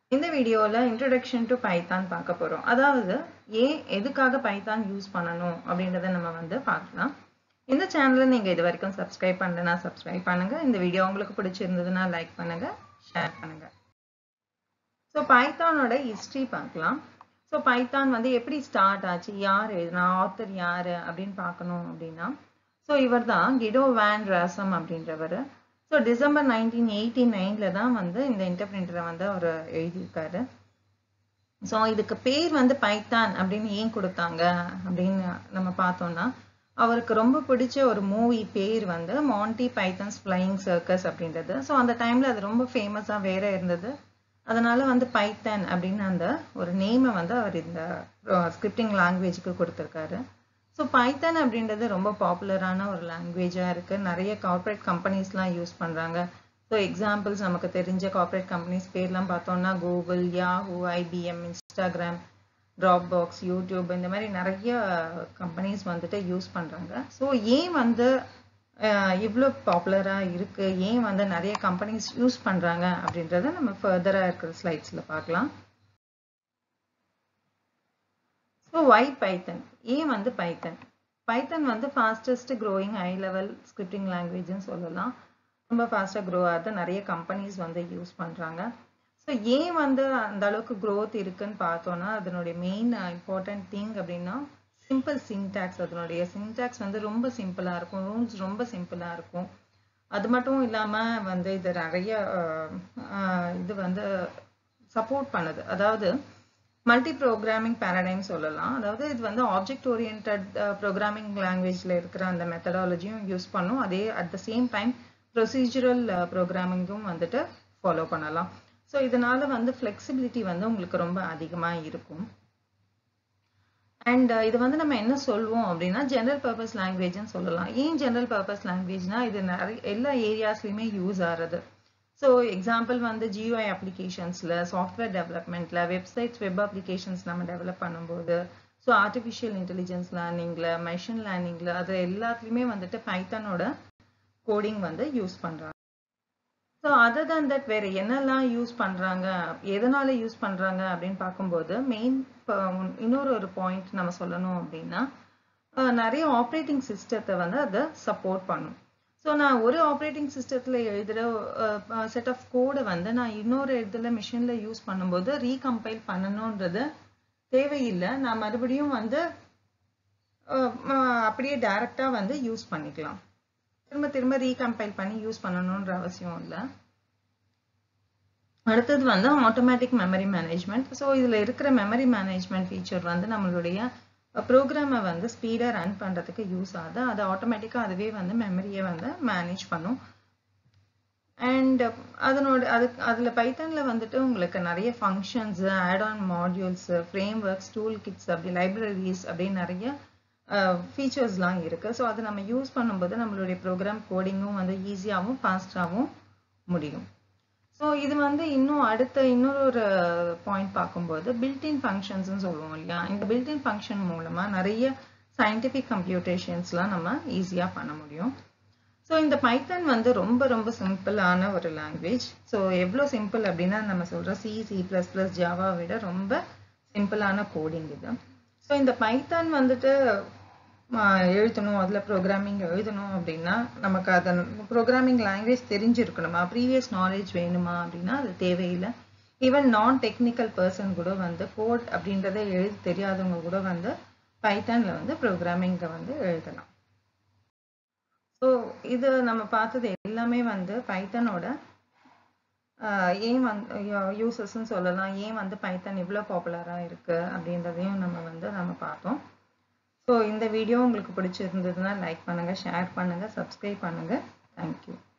இந்த வீடியோவில் introduction to Python பார்க்க போகிறோம் அதாவது ஏன் எதுக்காக பைத்தான் யூஸ் பண்ணணும் அப்படின்றத நம்ம வந்து பார்க்கலாம் இந்த சேனலை நீங்கள் இது வரைக்கும் சப்ஸ்கிரைப் பண்ணலனா சப்ஸ்கிரைப் பண்ணுங்கள் இந்த வீடியோ உங்களுக்கு பிடிச்சிருந்ததுன்னா லைக் பண்ணுங்கள் ஷேர் பண்ணுங்கள் ஸோ பைத்தானோட ஹிஸ்ட்ரி பார்க்கலாம் ஸோ பைத்தான் வந்து எப்படி ஸ்டார்ட் ஆச்சு யார் எழுதுனா ஆத்தர் யார் அப்படின்னு பார்க்கணும் அப்படின்னா ஸோ இவர் தான் கிடோ வேன் ராசம் அப்படின்றவர் ஸோ டிசம்பர் நைன்டீன் எயிட்டி நைனில் தான் வந்து இந்த இன்டர்பிரிண்டரை வந்து அவர் எழுதியிருக்காரு ஸோ இதுக்கு பேர் வந்து பைத்தான் அப்படின்னு ஏன் கொடுத்தாங்க அப்படின்னு நம்ம பார்த்தோம்னா அவருக்கு ரொம்ப பிடிச்ச ஒரு மூவி பேர் வந்து மாண்டி பைத்தன்ஸ் ஃப்ளையிங் சர்க்கஸ் அப்படின்றது ஸோ அந்த டைமில் அது ரொம்ப ஃபேமஸாக வேற இருந்தது அதனால வந்து பைத்தன் அப்படின்னு அந்த ஒரு நேமை வந்து அவர் இந்த ஸ்கிரிப்டிங் லாங்குவேஜுக்கு கொடுத்துருக்காரு ஸோ பைத்தன் அப்படின்றது ரொம்ப பாப்புலரான ஒரு லாங்குவேஜாக இருக்குது நிறைய கார்ப்பரேட் கம்பெனிஸ்லாம் யூஸ் பண்ணுறாங்க ஸோ எக்ஸாம்பிள்ஸ் நமக்கு தெரிஞ்ச கார்ப்பரேட் கம்பெனிஸ் பேர்லாம் பார்த்தோம்னா Google Yahoo IBM Instagram Dropbox YouTube இந்த மாதிரி நிறைய கம்பெனிஸ் வந்துட்டு யூஸ் பண்ணுறாங்க ஸோ ஏன் வந்து இவ்வளோ பாப்புலராக இருக்குது ஏன் வந்து நிறைய கம்பெனிஸ் யூஸ் பண்ணுறாங்க அப்படின்றத நம்ம ஃபர்தராக இருக்கிற ஸ்லைட்ஸில் பார்க்கலாம் ஸோ ஒய் பைத்தன் ஏன் வந்து பைத்தன் பைத்தன் வந்து fastest growing high level scripting லாங்குவேஜ்னு சொல்லலாம் ரொம்ப ஃபாஸ்ட்டாக க்ரோ ஆகுது நிறைய கம்பெனிஸ் வந்து யூஸ் பண்ணுறாங்க ஸோ ஏன் வந்து அந்த அளவுக்கு க்ரோத் இருக்குன்னு பார்த்தோன்னா அதனுடைய மெயின் இம்பார்ட்டன்ட் திங் அப்படின்னா சிம்பிள் சின்டாக்ஸ் அதனுடைய சின்டாக்ஸ் வந்து ரொம்ப சிம்பிளாக இருக்கும் ரூல்ஸ் ரொம்ப சிம்பிளாக இருக்கும் அது மட்டும் இல்லாமல் வந்து இது நிறைய இது வந்து சப்போர்ட் பண்ணுது அதாவது மல்டி ப்ரோக்ராமிங் பேரடைம் சொல்லலாம் அதாவது இது வந்து ஆப்ஜெக்ட் ஓரியன்ட் ப்ரோக்ராமிங் லாங்குவேஜில் இருக்கிற அந்த மெத்தடாலஜியும் யூஸ் பண்ணும் அதே at the same time procedural ப்ரோக்ராமிங்கும் வந்துட்டு ஃபாலோ பண்ணலாம் ஸோ இதனால வந்து ஃப்ளெக்சிபிலிட்டி வந்து உங்களுக்கு ரொம்ப அதிகமாக இருக்கும் அண்ட் இது வந்து நம்ம என்ன சொல்லுவோம் அப்படின்னா ஜென்ரல் பர்பஸ் லாங்குவேஜ்னு சொல்லலாம் ஏன் ஜென்ரல் பர்பஸ் லாங்குவேஜ்னா இது நிறைய எல்லா ஏரியாஸ்லையுமே யூஸ் ஆகிறது ஸோ எக்ஸாம்பிள் வந்து ஜியோஐ அப்ளிகேஷன்ஸில் சாஃப்ட்வேர் டெவலப்மெண்ட்டில் வெப்சைட்ஸ் வெப் அப்ளிகேஷன்ஸ் நம்ம டெவலப் பண்ணும்போது ஸோ ஆர்டிஃபிஷியல் இன்டெலிஜென்ஸ் லேர்னிங்கில் மெஷின் லேர்னிங்கில் அது எல்லாத்துலேயுமே வந்துட்டு பைத்தனோட கோடிங் வந்து யூஸ் பண்ணுறாங்க ஸோ அதர் தன் தட் வேறு என்னெல்லாம் யூஸ் பண்ணுறாங்க எதனால் யூஸ் பண்ணுறாங்க அப்படின்னு பார்க்கும்போது மெயின் இன்னொரு ஒரு பாயிண்ட் நம்ம சொல்லணும் அப்படின்னா நிறைய ஆப்ரேட்டிங் சிஸ்டத்தை வந்து அதை சப்போர்ட் பண்ணும் ஸோ நான் ஒரு ஆப்ரேட்டிங் சிஸ்டத்தில் எழுதுகிற செட் ஆஃப் கோடை வந்து நான் இன்னொரு இதில் மிஷினில் யூஸ் பண்ணும்போது ரீகம்பைல் பண்ணணுன்றது தேவையில்லை நான் மறுபடியும் வந்து அப்படியே டைரெக்டாக வந்து யூஸ் பண்ணிக்கலாம் திரும்ப திரும்ப ரீகம்பைல் பண்ணி யூஸ் பண்ணணுன்ற அவசியம் இல்லை அடுத்தது வந்து ஆட்டோமேட்டிக் மெமரி மேனேஜ்மெண்ட் ஸோ இதில் இருக்கிற மெமரி மேனேஜ்மெண்ட் ஃபீச்சர் வந்து நம்மளுடைய ப்ரோக்ராமை வந்து ஸ்பீடாக ரன் பண்ணுறதுக்கு யூஸ் ஆகுது அது ஆட்டோமேட்டிக்காக அதுவே வந்து மெமரியை வந்து மேனேஜ் பண்ணும் அண்ட் அதனோட அது அதில் பைத்தனில் வந்துட்டு உங்களுக்கு நிறைய functions add on modules frameworks toolkits அப்படி லைப்ரரிஸ் அப்படின்னு நிறைய ஃபீச்சர்ஸ்லாம் இருக்குது ஸோ அதை நம்ம யூஸ் பண்ணும்போது நம்மளுடைய ப்ரோக்ராம் கோடிங்கும் வந்து ஈஸியாகவும் ஃபாஸ்ட்டாகவும் முடியும் ஸோ இது வந்து இன்னும் அடுத்த இன்னொரு ஒரு பாயிண்ட் பார்க்கும்போது பில்டின் ஃபங்க்ஷன்ஸ்னு சொல்லுவோம் இல்லையா இந்த பில்டின் ஃபங்க்ஷன் மூலமாக நிறைய சயின்டிஃபிக் கம்ப்யூட்டேஷன்ஸ்லாம் நம்ம ஈஸியாக பண்ண முடியும் ஸோ இந்த பைத்தன் வந்து ரொம்ப ரொம்ப சிம்பிளான ஒரு லாங்குவேஜ் ஸோ எவ்வளோ சிம்பிள் அப்படின்னா நம்ம சொல்கிற C C plus plus Java விட ரொம்ப சிம்பிளான கோடிங் இது ஸோ இந்த பைத்தான் வந்துட்டு எழுதணும் அதில் ப்ரோக்ராமிங் எழுதணும் அப்படின்னா நமக்கு அதை ப்ரோக்ராமிங் லாங்குவேஜ் தெரிஞ்சிருக்கணுமா ப்ரீவியஸ் நாலேஜ் வேணுமா அப்படின்னா அது தேவையில்லை ஈவன் நான் டெக்னிக்கல் பர்சன் கூட வந்து கோட் அப்படின்றத எழுத தெரியாதவங்க கூட வந்து பைத்தானில் வந்து ப்ரோக்ராமிங்கை வந்து எழுதலாம் ஸோ இது நம்ம பார்த்தது எல்லாமே வந்து பைத்தனோட ஏன் வந்து யூசஸ்ன்னு சொல்லலாம் ஏன் வந்து பைத்தன் இவ்வளோ பாப்புலராக இருக்குது அப்படின்றதையும் நம்ம வந்து நம்ம பார்த்தோம் ஸோ இந்த வீடியோ உங்களுக்கு பிடிச்சிருந்ததுன்னா லைக் பண்ணுங்கள் ஷேர் பண்ணுங்கள் சப்ஸ்கிரைப் பண்ணுங்கள் தேங்க்யூ